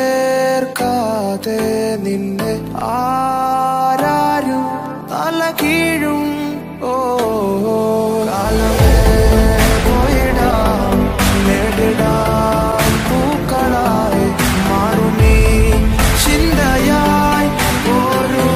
ചേർക്കാതെ നിന്നെ ആരാരും തല കീഴും ഓ കാലമേ പോയിടാം നേടിടാം പൂക്കളായി മാറുമീ ചിന്തയായി ഒരു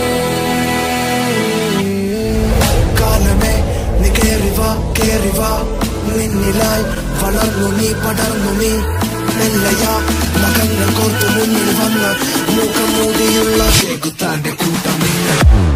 കാലമേ നീ കേറി വാ കേറി വാ നിന്നിലായി വളർന്നു നീ പടർന്നു നീ മെല്ലയാ മകങ്ങൾ കോർത്തു മുന്നിൽ വന്ന മുഖം മൂടിയുള്ള ഷേഖുത്താന്റെ കൂട്ടം നിങ്ങൾ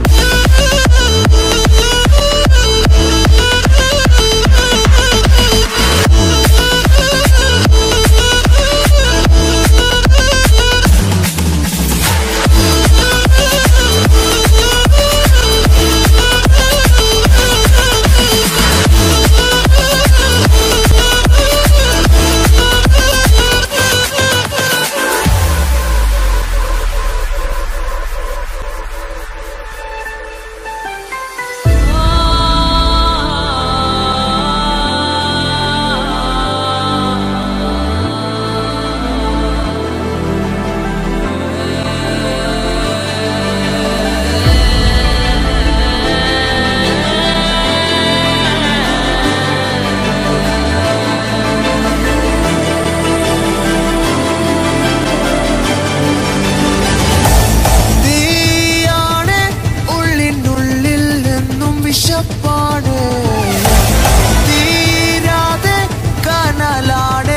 നീയാണ് ഉള്ളിനുള്ളിൽ എന്നും വിശപ്പാണ് തീരാതെ കനലാണ്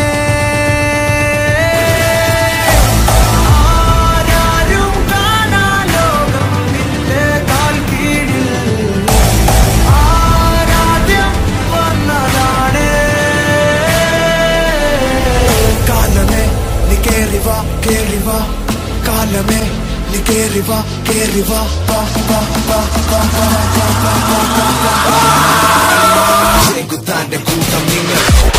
ആരാരും കാണാ ലോകം നിന്റെ കാൽ കീഴിൽ ആരാദ്യം വന്നതാണ് കാലമേ നീ കേറി വാ കേറി വാ കാലമേ നീ കേറി വാ കേറി വാ വാ വാ വാ വാ വാ വാ വാ വാ വാ വാ വാ. ചെകുത്താന്റെ കൂട്ടം നിങ്ങൾ